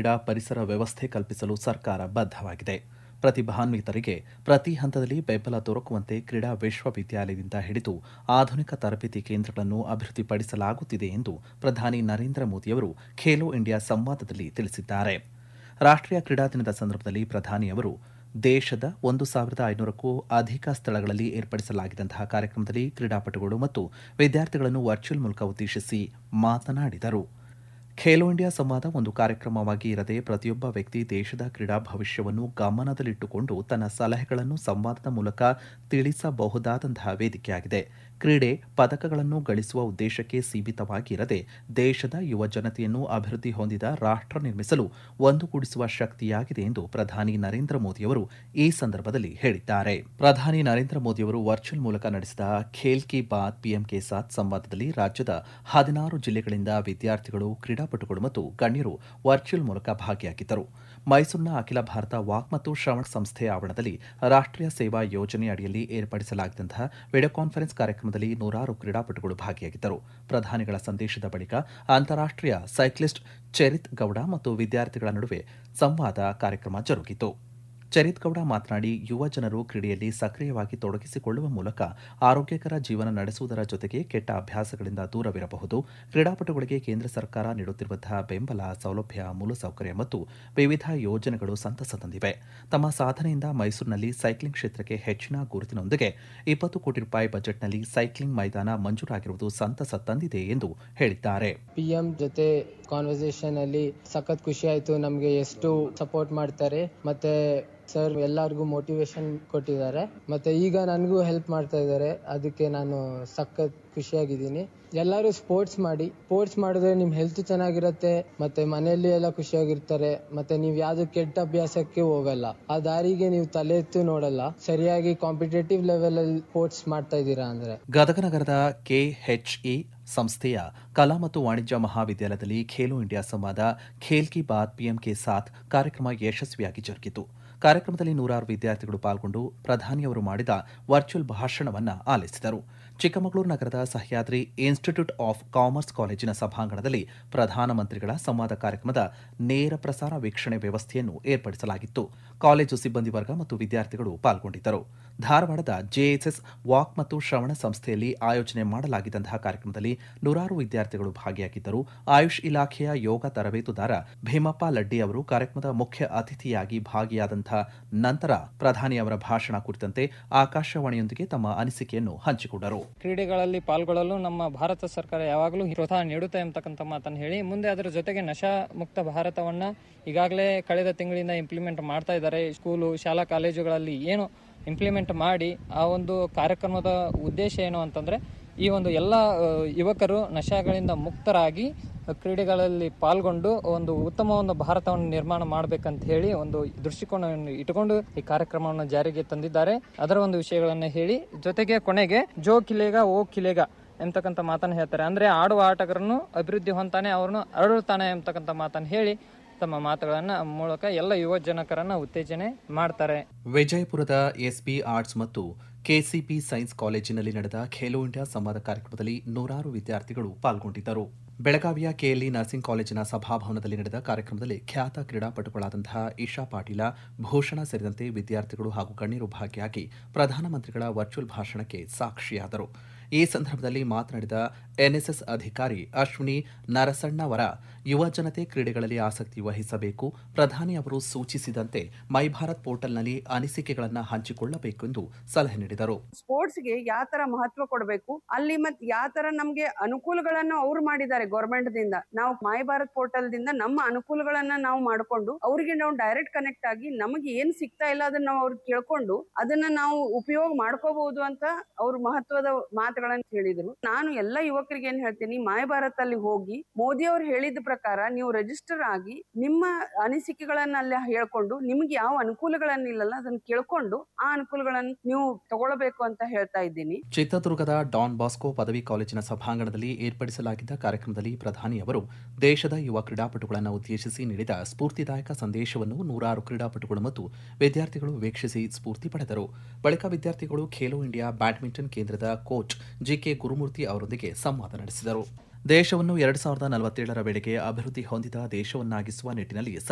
ಕ್ರೀಡಾ ಪರಿಸರ ವ್ಯವಸ್ಥೆ ಕಲ್ಪಿಸಲು ಸರ್ಕಾರ ಬದ್ಧವಾಗಿದೆ ಪ್ರತಿಭಾನ್ವಿತರಿಗೆ ಪ್ರತಿ ಹಂತದಲ್ಲಿ ಬೆಂಬಲ ದೊರಕುವಂತೆ ಕ್ರೀಡಾ ವಿಶ್ವವಿದ್ಯಾಲಯದಿಂದ ಹಿಡಿದು ಆಧುನಿಕ ತರಬೇತಿ ಕೇಂದ್ರಗಳನ್ನು ಅಭಿವೃದ್ಧಿಪಡಿಸಲಾಗುತ್ತಿದೆ ಎಂದು ಪ್ರಧಾನಿ ನರೇಂದ್ರ ಮೋದಿಯವರು ಖೇಲೋ ಇಂಡಿಯಾ ಸಂವಾದದಲ್ಲಿ ತಿಳಿಸಿದ್ದಾರೆ ರಾಷ್ಟ್ರೀಯ ಕ್ರೀಡಾ ದಿನದ ಸಂದರ್ಭದಲ್ಲಿ ಪ್ರಧಾನಿ ಅವರು ದೇಶದ ಒಂದು ಸಾವಿರದ ಐನೂರಕ್ಕೂ ಅಧಿಕ ಸ್ಥಳಗಳಲ್ಲಿ ಏರ್ಪಡಿಸಲಾಗಿದ್ದಂತಹ ಕಾರ್ಯಕ್ರಮದಲ್ಲಿ ಕ್ರೀಡಾಪಟುಗಳು ಮತ್ತು ವಿದ್ಯಾರ್ಥಿಗಳನ್ನು ವರ್ಚುವಲ್ ಮೂಲಕ ಉದ್ದೇಶಿಸಿ ಮಾತನಾಡಿದರು ಖೇಲೋ ಇಂಡಿಯಾ ಸಂವಾದ ಒಂದು ಕಾರ್ಯಕ್ರಮವಾಗಿ ಇರದೆ ಪ್ರತಿಯೊಬ್ಬ ವ್ಯಕ್ತಿ ದೇಶದ ಕ್ರೀಡಾ ಭವಿಷ್ಯವನ್ನು ಗಮನದಲ್ಲಿಟ್ಟುಕೊಂಡು ತನ್ನ ಸಲಹೆಗಳನ್ನು ಸಂವಾದದ ಮೂಲಕ ತಿಳಿಸಬಹುದಾದಂತಹ ವೇದಿಕೆಯಾಗಿದೆ ಕ್ರೀಡೆ ಪದಕಗಳನ್ನು ಗಳಿಸುವ ಉದ್ದೇಶಕ್ಕೆ ಸೀಮಿತವಾಗಿರದೆ ದೇಶದ ಯುವ ಜನತೆಯನ್ನು ಅಭಿವೃದ್ಧಿ ಹೊಂದಿದ ರಾಷ್ಟ್ರ ನಿರ್ಮಿಸಲು ಒಂದುಗೂಡಿಸುವ ಶಕ್ತಿಯಾಗಿದೆ ಎಂದು ಪ್ರಧಾನಿ ನರೇಂದ್ರ ಮೋದಿಯವರು ಈ ಸಂದರ್ಭದಲ್ಲಿ ಹೇಳಿದ್ದಾರೆ ಪ್ರಧಾನಿ ನರೇಂದ್ರ ಮೋದಿಯವರು ವರ್ಚುವಲ್ ಮೂಲಕ ನಡೆಸಿದ ಖೇಲ್ ಕಿ ಬಾತ್ ಪಿಎಂ ಕೆ ಸಾತ್ ಸಂವಾದದಲ್ಲಿ ರಾಜ್ಯದ ಹದಿನಾರು ಜಿಲ್ಲೆಗಳಿಂದ ವಿದ್ಯಾರ್ಥಿಗಳು ಕ್ರೀಡಾಪಟುಗಳು ಮತ್ತು ಗಣ್ಯರು ವರ್ಚುವಲ್ ಮೂಲಕ ಭಾಗಿಯಾಗಿದ್ದರು ಮೈಸೂರಿನ ಅಖಿಲ ಭಾರತ ವಾಕ್ ಮತ್ತು ಶ್ರವಣ ಸಂಸ್ಥೆ ಆವರಣದಲ್ಲಿ ರಾಷ್ಟ್ರೀಯ ಸೇವಾ ಯೋಜನೆ ಅಡಿಯಲ್ಲಿ ಏರ್ಪಡಿಸಲಾಗಿದ್ದಂತಹ ವಿಡಿಯೋ ಕಾನ್ಫರೆನ್ಸ್ ಕಾರ್ಯಕ್ರಮದಲ್ಲಿ ನೂರಾರು ಕ್ರೀಡಾಪಟುಗಳು ಭಾಗಿಯಾಗಿದ್ದರು ಪ್ರಧಾನಿಗಳ ಸಂದೇಶದ ಬಳಿಕ ಅಂತಾರಾಷ್ಟ್ರೀಯ ಸೈಕ್ಲಿಸ್ಟ್ ಚರಿತ್ ಗೌಡ ಮತ್ತು ವಿದ್ಯಾರ್ಥಿಗಳ ನಡುವೆ ಸಂವಾದ ಕಾರ್ಯಕ್ರಮ ಜರುಗಿತು ಚರಿತ್ ಗೌಡ ಮಾತನಾಡಿ ಯುವ ಜನರು ಕ್ರೀಡೆಯಲ್ಲಿ ಸಕ್ರಿಯವಾಗಿ ತೊಡಗಿಸಿಕೊಳ್ಳುವ ಮೂಲಕ ಆರೋಗ್ಯಕರ ಜೀವನ ನಡೆಸುವುದರ ಜೊತೆಗೆ ಕೆಟ್ಟ ಅಭ್ಯಾಸಗಳಿಂದ ದೂರವಿರಬಹುದು ಕ್ರೀಡಾಪಟುಗಳಿಗೆ ಕೇಂದ್ರ ಸರ್ಕಾರ ನೀಡುತ್ತಿರುವಂತಹ ಬೆಂಬಲ ಸೌಲಭ್ಯ ಮೂಲಸೌಕರ್ಯ ಮತ್ತು ವಿವಿಧ ಯೋಜನೆಗಳು ಸಂತಸ ತಂದಿವೆ ತಮ್ಮ ಸಾಧನೆಯಿಂದ ಮೈಸೂರಿನಲ್ಲಿ ಸೈಕ್ಲಿಂಗ್ ಕ್ಷೇತ್ರಕ್ಕೆ ಹೆಚ್ಚಿನ ಗುರುತಿನೊಂದಿಗೆ ಇಪ್ಪತ್ತು ಕೋಟಿ ರೂಪಾಯಿ ಬಜೆಟ್ನಲ್ಲಿ ಸೈಕ್ಲಿಂಗ್ ಮೈದಾನ ಮಂಜೂರಾಗಿರುವುದು ಸಂತಸ ತಂದಿದೆ ಎಂದು ಹೇಳಿದ್ದಾರೆ ಪಿ ಎಂ ಜೊತೆ ಕಾನ್ವರ್ಸೇಷನ್ ಅಲ್ಲಿ ಸಖತ್ ಖುಷಿ ಆಯ್ತು ನಮ್ಗೆ ಎಷ್ಟು ಸಪೋರ್ಟ್ ಮಾಡ್ತಾರೆ ಮತ್ತೆ ಸರ್ ಎಲ್ಲರಿಗೂ ಮೋಟಿವೇಶನ್ ಕೊಟ್ಟಿದ್ದಾರೆ ಮತ್ತೆ ಈಗ ನನಗೂ ಹೆಲ್ಪ್ ಮಾಡ್ತಾ ಇದ್ದಾರೆ ಅದಕ್ಕೆ ನಾನು ಸಖತ್ ಖುಷಿಯಾಗಿದ್ದೀನಿ ಎಲ್ಲರೂ ಸ್ಪೋರ್ಟ್ಸ್ ಮಾಡಿ ಸ್ಪೋರ್ಟ್ಸ್ ಮಾಡಿದ್ರೆ ನಿಮ್ ಹೆಲ್ತ್ ಚೆನ್ನಾಗಿರುತ್ತೆ ಮತ್ತೆ ಮನೆಯಲ್ಲಿ ಎಲ್ಲ ಖುಷಿಯಾಗಿರ್ತಾರೆ ಮತ್ತೆ ನೀವು ಯಾವ್ದು ಕೆಟ್ಟ ಅಭ್ಯಾಸಕ್ಕೆ ಹೋಗಲ್ಲ ಆ ದಾರಿಗೆ ನೀವು ತಲೆ ಎತ್ತು ನೋಡಲ್ಲ ಸರಿಯಾಗಿ ಕಾಂಪಿಟೇಟಿವ್ ಲೆವೆಲ್ ಅಲ್ಲಿ ಸ್ಪೋರ್ಟ್ಸ್ ಮಾಡ್ತಾ ಇದ್ದೀರಾ ಅಂದ್ರೆ ಗದಗ ನಗರದ ಕೆಎಚ್ಇ ಸಂಸ್ಥೆಯ ಕಲಾ ಮತ್ತು ವಾಣಿಜ್ಯ ಮಹಾವಿದ್ಯಾಲಯದಲ್ಲಿ ಖೇಲೋ ಇಂಡಿಯಾ ಸಂವಾದ ಖೇಲ್ ಕಿ ಬಾತ್ ಪಿಎಂ ಕೆ ಸಾಥ್ ಕಾರ್ಯಕ್ರಮ ಯಶಸ್ವಿಯಾಗಿ ಜರುಗಿತು ಕಾರ್ಯಕ್ರಮದಲ್ಲಿ ನೂರಾರು ವಿದ್ಯಾರ್ಥಿಗಳು ಪಾಲ್ಗೊಂಡು ಪ್ರಧಾನಿಯವರು ಮಾಡಿದ ವರ್ಚುವಲ್ ಭಾಷಣವನ್ನು ಆಲಿಸಿದರು ಚಿಕ್ಕಮಗಳೂರು ನಗರದ ಸಹ್ಯಾದ್ರಿ ಇನ್ಸ್ಟಿಟ್ಯೂಟ್ ಆಫ್ ಕಾಮರ್ಸ್ ಕಾಲೇಜಿನ ಸಭಾಂಗಣದಲ್ಲಿ ಪ್ರಧಾನಮಂತ್ರಿಗಳ ಸಂವಾದ ಕಾರ್ಯಕ್ರಮದ ನೇರ ಪ್ರಸಾರ ವೀಕ್ಷಣೆ ವ್ಯವಸ್ಥೆಯನ್ನು ಏರ್ಪಡಿಸಲಾಗಿತ್ತು ಕಾಲೇಜು ಸಿಬ್ಬಂದಿ ವರ್ಗ ಮತ್ತು ವಿದ್ಯಾರ್ಥಿಗಳು ಪಾಲ್ಗೊಂಡಿದ್ದರು ಧಾರವಾಡದ ಜೆಎಸ್ಎಸ್ ವಾಕ್ ಮತ್ತು ಶ್ರವಣ ಸಂಸ್ಥೆಯಲ್ಲಿ ಆಯೋಜನೆ ಮಾಡಲಾಗಿದ್ದಂತಹ ಕಾರ್ಯಕ್ರಮದಲ್ಲಿ ನೂರಾರು ವಿದ್ಯಾರ್ಥಿಗಳು ಭಾಗಿಯಾಗಿದ್ದರು ಆಯುಷ್ ಇಲಾಖೆಯ ಯೋಗ ತರಬೇತುದಾರ ಭೀಮಪ್ಪ ಲಡ್ಡಿ ಅವರು ಕಾರ್ಯಕ್ರಮದ ಮುಖ್ಯ ಅತಿಥಿಯಾಗಿ ಭಾಗಿಯಾದಂತಹ ನಂತರ ಪ್ರಧಾನಿ ಅವರ ಭಾಷಣ ಕುರಿತಂತೆ ಆಕಾಶವಾಣಿಯೊಂದಿಗೆ ತಮ್ಮ ಅನಿಸಿಕೆಯನ್ನು ಹಂಚಿಕೊಂಡರು ಕ್ರೀಡೆಗಳಲ್ಲಿ ಪಾಲ್ಗೊಳ್ಳಲು ನಮ್ಮ ಭಾರತ ಸರ್ಕಾರ ಯಾವಾಗಲೂ ಪ್ರೋತ್ಸಾಹ ನೀಡುತ್ತೆ ಎಂಬತಕ್ಕಂಥ ಮಾತನ್ನು ಹೇಳಿ ಮುಂದೆ ಅದರ ಜೊತೆಗೆ ನಶಾ ಮುಕ್ತ ಭಾರತವನ್ನ ಈಗಾಗಲೇ ಕಳೆದ ತಿಂಗಳಿಂದ ಇಂಪ್ಲಿಮೆಂಟ್ ಮಾಡ್ತಾ ಇದ್ದಾರೆ ಸ್ಕೂಲು ಶಾಲಾ ಕಾಲೇಜುಗಳಲ್ಲಿ ಏನು ಇಂಪ್ಲಿಮೆಂಟ್ ಮಾಡಿ ಆ ಒಂದು ಕಾರ್ಯಕ್ರಮದ ಉದ್ದೇಶ ಏನು ಅಂತಂದ್ರೆ ಈ ಒಂದು ಎಲ್ಲ ಆ, ಯುವಕರು ನಶಾಗಳಿಂದ ಮುಕ್ತರಾಗಿ ಕ್ರೀಡೆಗಳಲ್ಲಿ ಪಾಲ್ಗೊಂಡು ಒಂದು ಉತ್ತಮ ಒಂದು ಭಾರತವನ್ನು ನಿರ್ಮಾಣ ಮಾಡಬೇಕಂತ ಹೇಳಿ ಒಂದು ದೃಷ್ಟಿಕೋನವನ್ನು ಇಟ್ಟುಕೊಂಡು ಈ ಕಾರ್ಯಕ್ರಮವನ್ನು ಜಾರಿಗೆ ತಂದಿದ್ದಾರೆ ಅದರ ಒಂದು ವಿಷಯಗಳನ್ನು ಹೇಳಿ ಜೊತೆಗೆ ಕೊನೆಗೆ ಜೋ ಕಿಲೇಗ ಓ ಕಿಲೇಗ ಎಂತಕ್ಕಂಥ ಮಾತನ್ನು ಹೇಳ್ತಾರೆ ಅಂದ್ರೆ ಆಡುವ ಆಟಗಾರನು ಅಭಿವೃದ್ಧಿ ಹೊಂತಾನೆ ಅವ್ರನ್ನು ಅರಳುತ್ತಾನೆ ಎಂತಕ್ಕಂಥ ಮಾತನ್ನು ಹೇಳಿ ತಮ್ಮ ಮಾತುಗಳನ್ನ ಮೂಲಕ ಎಲ್ಲ ಯುವ ಜನಕರನ್ನ ಉತ್ತೇಜನೆ ಮಾಡ್ತಾರೆ ವಿಜಯಪುರದ ಎಸ್ಬಿ ಆರ್ಟ್ಸ್ ಮತ್ತು ಕೆಸಿಪಿ ಸೈನ್ಸ್ ಕಾಲೇಜಿನಲ್ಲಿ ನಡೆದ ಖೇಲೋ ಇಂಡಿಯಾ ಸಂವಾದ ಕಾರ್ಯಕ್ರಮದಲ್ಲಿ ನೂರಾರು ವಿದ್ಯಾರ್ಥಿಗಳು ಪಾಲ್ಗೊಂಡಿದ್ದರು ಬೆಳಗಾವಿಯ ಕೆಎಲ್ಇ ನರ್ಸಿಂಗ್ ಕಾಲೇಜಿನ ಸಭಾಭವನದಲ್ಲಿ ನಡೆದ ಕಾರ್ಯಕ್ರಮದಲ್ಲಿ ಖ್ಯಾತ ಕ್ರೀಡಾಪಟುಗಳಾದಂತಹ ಇಶಾ ಪಾಟೀಲ ಭೂಷಣ ಸೇರಿದಂತೆ ವಿದ್ಯಾರ್ಥಿಗಳು ಹಾಗೂ ಗಣ್ಯರು ಭಾಗಿಯಾಗಿ ಪ್ರಧಾನಮಂತ್ರಿಗಳ ವರ್ಚುವಲ್ ಭಾಷಣಕ್ಕೆ ಸಾಕ್ಷಿಯಾದರು ಈ ಸಂದರ್ಭದಲ್ಲಿ ಮಾತನಾಡಿದ ಎನ್ಎಸ್ಎಸ್ ಅಧಿಕಾರಿ ಅಶ್ವಿನಿ ನರಸಣ್ಣವರ ಯುವ ಜನತೆ ಕ್ರೀಡೆಗಳಲ್ಲಿ ಆಸಕ್ತಿ ವಹಿಸಬೇಕು ಪ್ರಧಾನಿ ಅವರು ಸೂಚಿಸಿದಂತೆ ಮೈ ಭಾರತ್ ಪೋರ್ಟಲ್ನಲ್ಲಿ ಅನಿಸಿಕೆಗಳನ್ನು ಹಂಚಿಕೊಳ್ಳಬೇಕೆಂದು ಸಲಹೆ ನೀಡಿದರು ಸ್ಪೋರ್ಟ್ಸ್ಗೆ ಯಾವ ತರ ಮಹತ್ವ ಕೊಡಬೇಕು ಅಲ್ಲಿ ಮತ್ ಯಾವ ತರ ನಮ್ಗೆ ಅನುಕೂಲಗಳನ್ನು ಅವ್ರು ಮಾಡಿದ್ದಾರೆ ಗೌರ್ಮೆಂಟ್ ದಿಂದ ನಾವು ಮೈ ಭಾರತ್ ಪೋರ್ಟಲ್ ದಿಂದ ನಮ್ಮ ಅನುಕೂಲಗಳನ್ನ ನಾವು ಮಾಡ್ಕೊಂಡು ಅವರಿಗೆ ನಾವು ಡೈರೆಕ್ಟ್ ಕನೆಕ್ಟ್ ಆಗಿ ನಮಗೆ ಏನ್ ಸಿಗ್ತಾ ಇಲ್ಲ ಅದನ್ನ ನಾವು ಅವ್ರಿಗೆ ಕೇಳ್ಕೊಂಡು ಅದನ್ನ ನಾವು ಉಪಯೋಗ ಮಾಡ್ಕೋಬಹುದು ಅಂತ ಅವ್ರು ಮಹತ್ವದ ಮಾತುಗಳನ್ನ ಹೇಳಿದ್ರು ನಾನು ಎಲ್ಲ ಯುವಕರಿಗೆ ಏನ್ ಹೇಳ್ತೀನಿ ಮೈ ಭಾರತ್ ಅಲ್ಲಿ ಹೋಗಿ ಮೋದಿ ಅವ್ರು ಹೇಳಿದ ಪ್ರಕಾರ ನೀವು ರಿಜಿಸ್ಟರ್ ಆಗಿ ನಿಮ್ಮ ಅನಿಸಿಕೆಗಳನ್ನ ಅಲ್ಲಿ ಹೇಳ್ಕೊಂಡು ನಿಮ್ಗೆ ಯಾವ ಅನುಕೂಲಗಳನ್ನಿಲ್ಲಲ್ಲ ಅದನ್ನ ಕೇಳ್ಕೊಂಡು ಆ ಅನುಕೂಲಗಳನ್ನ ನೀವು ತಗೊಳ್ಬೇಕು ಅಂತ ಹೇಳ್ತಾ ಇದ್ದೀನಿ ಚಿತ್ರದುರ್ಗದ ಡಾನ್ ಬಾಸ್ಕೋ ಪದವಿ ಕಾಲೇಜಿನ ಸಭಾಂಗಣದಲ್ಲಿ ಏರ್ಪಡಿಸಲಾಗಿದ್ದ ಕಾರ್ಯಕ್ರಮದಲ್ಲಿ ಪ್ರಧಾನಿ ಅವರು ದೇಶದ ಯುವ ಕ್ರೀಡಾಪಟುಗಳನ್ನು ಉದ್ದೇಶಿಸಿ ನೀಡಿದ ಸ್ಫೂರ್ತಿದಾಯಕ ಸಂದೇಶವನ್ನು ನೂರಾರು ಕ್ರೀಡಾಪಟುಗಳು ಮತ್ತು ವಿದ್ಯಾರ್ಥಿಗಳು ವೀಕ್ಷಿಸಿ ಸ್ಫೂರ್ತಿ ಪಡೆದರು ಬಳಿಕ ವಿದ್ಯಾರ್ಥಿಗಳು ಖೇಲೋ ಇಂಡಿಯಾ ಬ್ಯಾಡ್ಮಿಂಟನ್ ಕೇಂದ್ರದ ಕೋಚ್ ಜಿಕೆ ಗುರುಮೂರ್ತಿ ಅವರೊಂದಿಗೆ ಸಂವಾದ ನಡೆಸಿದರು ದೇಶವನ್ನು ಎರಡು ಸಾವಿರದ ನಲವತ್ತೇಳರ ವೇಳೆಗೆ ಅಭಿವೃದ್ಧಿ ಹೊಂದಿದ ದೇಶವನ್ನಾಗಿಸುವ ನಿಟ್ಟಿನಲ್ಲಿ